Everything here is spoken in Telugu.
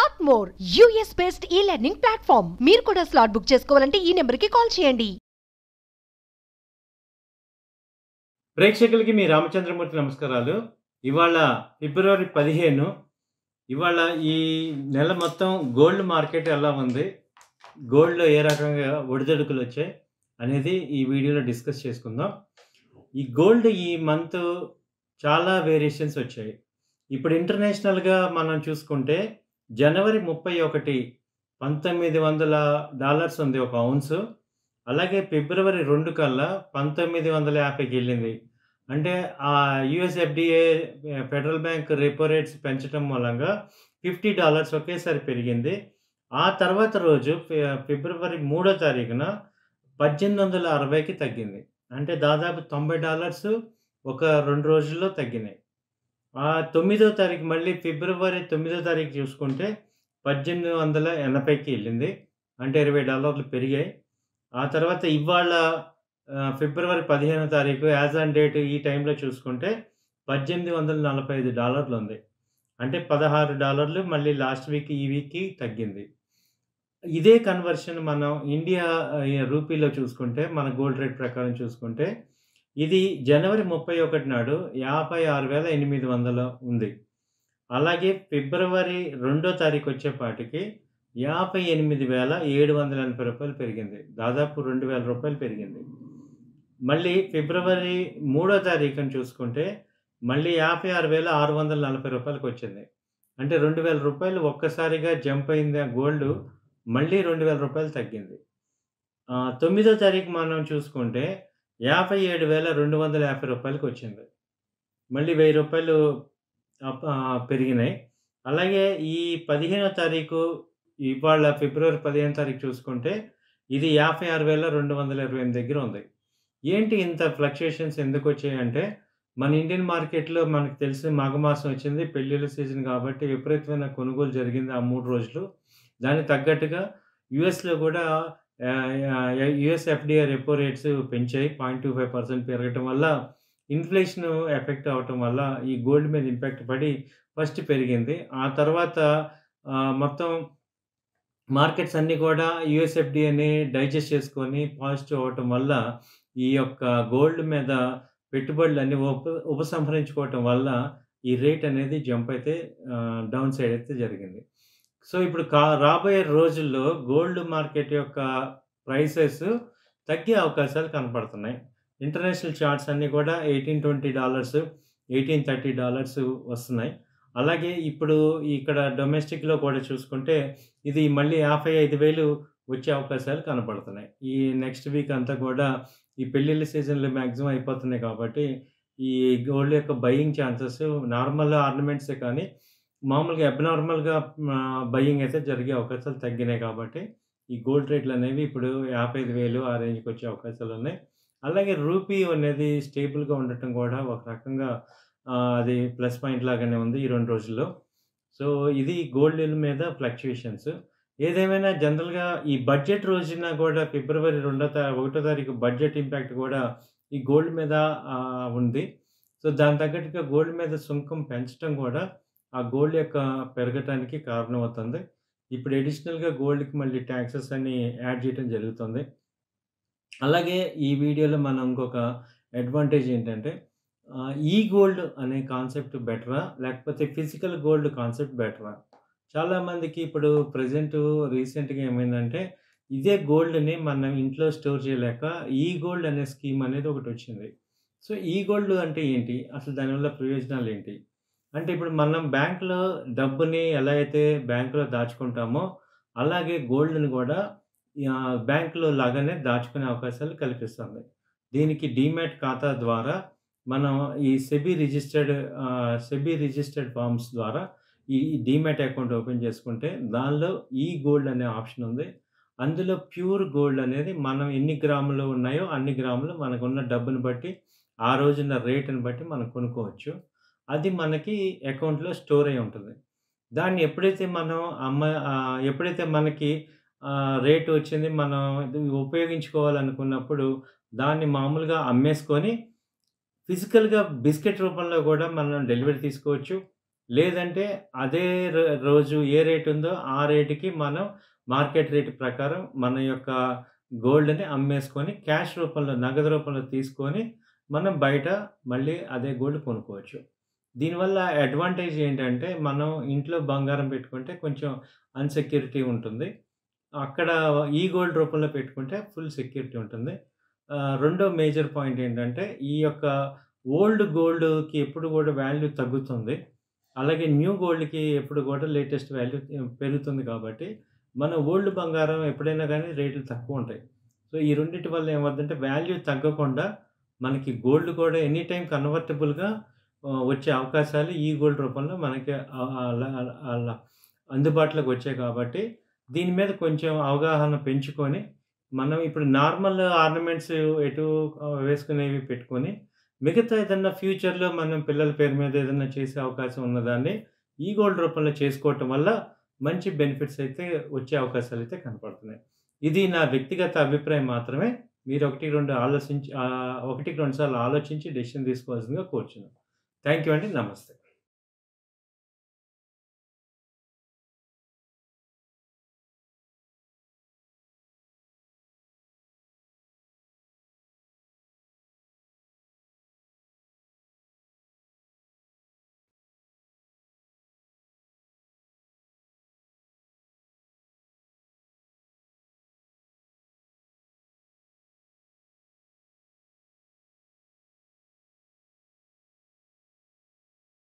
Slot more US based e learning platform మీరు కూడా స్లాట్ బుక్ చేసుకోవాలంటే ఈ నెంబర్కి కాల్ చేయండి ప్రేక్షకులకి మీ రామచంద్రమూర్తి నమస్కారాలు ఇవాళ ఫిబ్రవరి పదిహేను ఇవాళ ఈ నెల మొత్తం గోల్డ్ మార్కెట్ ఎలా ఉంది గోల్డ్లో ఏ రకంగా ఒడిదొడుకులు వచ్చాయి అనేది ఈ వీడియోలో డిస్కస్ చేసుకుందాం ఈ గోల్డ్ ఈ మంత్ చాలా వేరియేషన్స్ వచ్చాయి ఇప్పుడు ఇంటర్నేషనల్గా మనం చూసుకుంటే జనవరి ముప్పై ఒకటి పంతొమ్మిది వందల డాలర్స్ ఉంది ఒక ఔన్స్ అలాగే ఫిబ్రవరి రెండు కల్లా పంతొమ్మిది వందల యాభైకి వెళ్ళింది అంటే ఆ USFDA federal bank repo rates పెంచడం మూలంగా ఫిఫ్టీ డాలర్స్ ఒకేసారి పెరిగింది ఆ తర్వాత రోజు ఫి- ఫిబ్రవరి మూడో తారీఖున పద్దెనిమిది వందల అరవైకి తగ్గింది అంటే దాదాపు తొంభై డాలర్స్ ఒక రెండు రోజుల్లో తగ్గినాయి ఆ తొమ్మిదో తారీఖు మళ్ళీ ఫిబ్రవరి తొమ్మిదో తారీఖు చూసుకుంటే పద్దెనిమిది వందల ఎనభైకి వెళ్ళింది అంటే ఇరవై డాలర్లు పెరిగాయి ఆ తర్వాత ఇవాళ ఆ, ఫిబ్రవరి పదిహేనో తారీఖు యాజ్ ఆన్ డేట్ ఈ టైంలో చూసుకుంటే పద్దెనిమిది వందల నలభై ఐదు డాలర్లు ఉంది అంటే పదహారు డాలర్లు మళ్ళీ లాస్ట్ వీక్ ఈ వీక్కి తగ్గింది ఇదే కన్వర్షన్ మనం ఇండియా ఆ, రూపీలో చూసుకుంటే మన గోల్డ్ రేట్ ప్రకారం చూసుకుంటే ఇది జనవరి ముప్పై ఒకటి నాడు యాభై ఆరు వేల ఎనిమిది వందలు ఉంది అలాగే ఫిబ్రవరి రెండో తారీఖు వచ్చేపాటికి యాభై ఎనిమిది వేల ఏడు వందల ఎనభై రూపాయలు పెరిగింది దాదాపు రెండు వేల రూపాయలు పెరిగింది మళ్ళీ ఫిబ్రవరి మూడో తారీఖుని చూసుకుంటే మళ్ళీ యాభై ఆరు వేల ఆరు వందల నలభై రూపాయలకు వచ్చింది అంటే రెండు వేల రూపాయలు ఒక్కసారిగా జంప్ అయింది ఆ గోల్డ్ మళ్ళీ రెండు వేల రూపాయలు తగ్గింది ఆ, తొమ్మిదో తారీఖు మనం చూసుకుంటే యాభై ఏడు వేల రెండు వందల యాభై రూపాయలకు వచ్చింది మళ్ళీ వెయ్యి రూపాయలు అప్- ఆ, పెరిగినాయి అలాగే ఈ పదిహేనో తారీఖు ఇవాళ ఫిబ్రవరి పదిహేను తారీఖు చూసుకుంటే ఇది యాభై ఆరు వేల రెండు వందల ఇరవై ఎనిమిది దగ్గర ఉంది ఏంటి ఇంత ఫ్లక్చుయేషన్స్ ఎందుకు వచ్చాయంటే మన ఇండియన్ మార్కెట్లో మనకు తెలిసి మాఘమాసం వచ్చింది పెళ్ళిళ్ళ సీజన్ కాబట్టి విపరీతమైన కొనుగోలు జరిగింది ఆ మూడు రోజులు దానికి తగ్గట్టుగా యుఎస్లో కూడా యుఎస్ ఎఫ్డిఐ రెపో రేట్స్ పెంచాయి పాయింట్ టూ ఫైవ్ పర్సెంట్ పెరగటం వల్ల ఇన్ఫ్లేషన్ ఎఫెక్ట్ అవటం వల్ల ఈ గోల్డ్ మీద ఇంపాక్ట్ పడి ఫస్ట్ పెరిగింది ఆ తర్వాత ఆ, మొత్తం మార్కెట్స్ అన్నీ కూడా యుఎస్ఎఫ్డిఏని డైజెస్ట్ చేసుకొని పాజిటివ్ అవ్వటం వల్ల ఈ యొక్క గోల్డ్ మీద పెట్టుబడులు అన్ని ఉప ఉపసంహరించుకోవటం వల్ల ఈ రేట్ అనేది జంప్ అయితే డౌన్ సైడ్ అయితే జరిగింది సో ఇప్పుడు కా రాబోయే రోజుల్లో గోల్డ్ మార్కెట్ యొక్క ప్రైసెస్ తగ్గే అవకాశాలు కనపడుతున్నాయి ఇంటర్నేషనల్ చార్ట్స్ అన్నీ కూడా eighteen twenty dollars eighteen thirty dollars వస్తున్నాయి అలాగే ఇప్పుడు ఇక్కడ డొమెస్టిక్లో కూడా చూసుకుంటే ఇది మళ్ళీ యాభై ఐదు వేలు వచ్చే అవకాశాలు కనపడుతున్నాయి ఈ నెక్స్ట్ వీక్ అంతా కూడా ఈ పెళ్ళిళ్ళ సీజన్లు మ్యాక్సిమం అయిపోతున్నాయి కాబట్టి ఈ గోల్డ్ యొక్క బయింగ్ ఛాన్సెస్ నార్మల్ ఆర్నమెంట్సే కానీ మామూలుగా అబ్నార్మల్గా బయింగ్ అయితే జరిగే అవకాశాలు తగ్గినాయి కాబట్టి ఈ గోల్డ్ రేట్లు అనేవి ఇప్పుడు యాభై ఐదు వేలు ఆ రేంజ్కి వచ్చే అవకాశాలు ఉన్నాయి అలాగే రూపీ అనేది స్టేబుల్గా ఉండటం కూడా ఒక రకంగా ఆ, అది ప్లస్ పాయింట్ లాగానే ఉంది ఈ రెండు రోజుల్లో సో ఇది గోల్డ్ మీద ఫ్లక్చుయేషన్స్ ఏదేమైనా జనరల్గా ఈ బడ్జెట్ రోజున కూడా ఫిబ్రవరి రెండో తా ఒకటో తారీఖు బడ్జెట్ ఇంపాక్ట్ కూడా ఈ గోల్డ్ మీద ఆ, ఉంది సో దాని తగ్గట్టుగా గోల్డ్ మీద సుంకం పెంచడం కూడా ఆ గోల్డ్ యొక్క పెరగటానికి కారణమవుతుంది ఇప్పుడు అడిషనల్గా గోల్డ్కి మళ్ళీ ట్యాక్సెస్ అని యాడ్ చేయడం జరుగుతుంది అలాగే ఈ వీడియోలో మనం ఇంకొక అడ్వాంటేజ్ ఏంటంటే ఆ, ఈ గోల్డ్ అనే కాన్సెప్ట్ బెటరా లేకపోతే ఫిజికల్ గోల్డ్ కాన్సెప్ట్ బెటరా చాలామందికి ఇప్పుడు ప్రజెంట్ రీసెంట్గా ఏమైందంటే ఇదే గోల్డ్ని మనం ఇంట్లో స్టోర్ చేయలేక ఈ గోల్డ్ అనే స్కీమ్ అనేది ఒకటి వచ్చింది సో ఈ గోల్డ్ అంటే ఏంటి అసలు దానివల్ల ప్రయోజనాలు ఏంటి అంటే ఇప్పుడు మనం బ్యాంకులో డబ్బుని ఎలా అయితే బ్యాంకులో దాచుకుంటామో అలాగే గోల్డ్ని కూడా ఆ, బ్యాంకులో లాగానే దాచుకునే అవకాశాలు కల్పిస్తుంది దీనికి డీమ్యాట్ ఖాతా ద్వారా మనం ఈ SEBI registered SEBI registered firms ద్వారా ఈ డీమ్యాట్ అకౌంట్ ఓపెన్ చేసుకుంటే దానిలో ఈ గోల్డ్ అనే ఆప్షన్ ఉంది అందులో ప్యూర్ గోల్డ్ అనేది మనం ఎన్ని గ్రాములు ఉన్నాయో అన్ని గ్రాములు మనకున్న డబ్బుని బట్టి ఆ రోజున్న రేటుని బట్టి మనం కొనుక్కోవచ్చు అది మనకి అకౌంట్లో స్టోర్ అయి ఉంటుంది దాన్ని ఎప్పుడైతే మనం అమ్మ ఆ, ఎప్పుడైతే మనకి ఆ, రేటు వచ్చింది మనం ఇది ఉపయోగించుకోవాలనుకున్నప్పుడు దాన్ని మామూలుగా అమ్మేసుకొని ఫిజికల్‌గా బిస్కెట్ రూపంలో కూడా మనం డెలివరీ తీసుకోవచ్చు. లేదంటే అదే రో రోజు ఏ రేట్ ఉందో ఆ రేట్‌కి మనం మార్కెట్ రేట్ ప్రకారం మన యొక్క గోల్డ్‌ని అమ్మేసుకొని క్యాష్ రూపంలో నగదు రూపంలో తీసుకొని మనం బయట మళ్ళీ అదే గోల్డ్ కొనుక్కోవచ్చు. దీనివల్ల అడ్వాంటేజ్ ఏంటంటే మనం ఇంట్లో బంగారం పెట్టుకుంటే కొంచెం అన్‌సెక్యూరిటీ ఉంటుంది. అక్కడ ఈ గోల్డ్ రూపంలో పెట్టుకుంటే ఫుల్ సెక్యూరిటీ ఉంటుంది. ఆహ్, రెండో మేజర్ పాయింట్ ఏంటంటే ఈ యొక్క ఓల్డ్ గోల్డ్‌కి ఎప్పుడు కూడా వాల్యూ తగ్గుతుంది. అలాగే న్యూ గోల్డ్‌కి ఎప్పుడు కూడా లేటెస్ట్ వాల్యూ పెరుగుతుంది కాబట్టి మన ఓల్డ్ బంగారం ఎప్పుడైనా గానీ రేట్లు తక్కువుంటాయి. సో, ఈ రెండిటి వల్ల ఏమవుద్దంటే వాల్యూ తగ్గకుండా మనకి గోల్డ్ కూడా ఎనీ టైమ్ కన్వర్టబుల్‌గా ఆహ్, వచ్చే అవకాశాలు ఈ గోల్డ్ రూపంలో మనకి ఆహ్, అలా అలా అలా అందుబాటులోకి వచ్చాయి కాబట్టి దీని మీద కొంచెం అవగాహన పెంచుకొని మనం ఇప్పుడు నార్మల్ ఆర్నమెంట్స్ ఎటు ఆహ్, వేసుకునేవి పెట్టుకొని మిగతా ఏదన్నా ఫ్యూచర్‌లో మనం పిల్లల పేరు మీద ఏదన్నా చేసే అవకాశం ఉన్నదాన్ని ఈ గోల్డ్ రూపంలో చేసుకోవటం వల్ల మంచి బెనిఫిట్స్ అయితే వచ్చే అవకాశాలయితే కనపడుతున్నాయి. ఇది నా వ్యక్తిగత అభిప్రాయం మాత్రమే. మీరు 1, 2 ఆలోచించి ఆహ్, 1కి 2 సార్లు ఆలోచించి డెసిషన్ తీసుకోవాల్సిందిగా కోరుచున్నాను. థాంక్ యూ అండి. నమస్తే.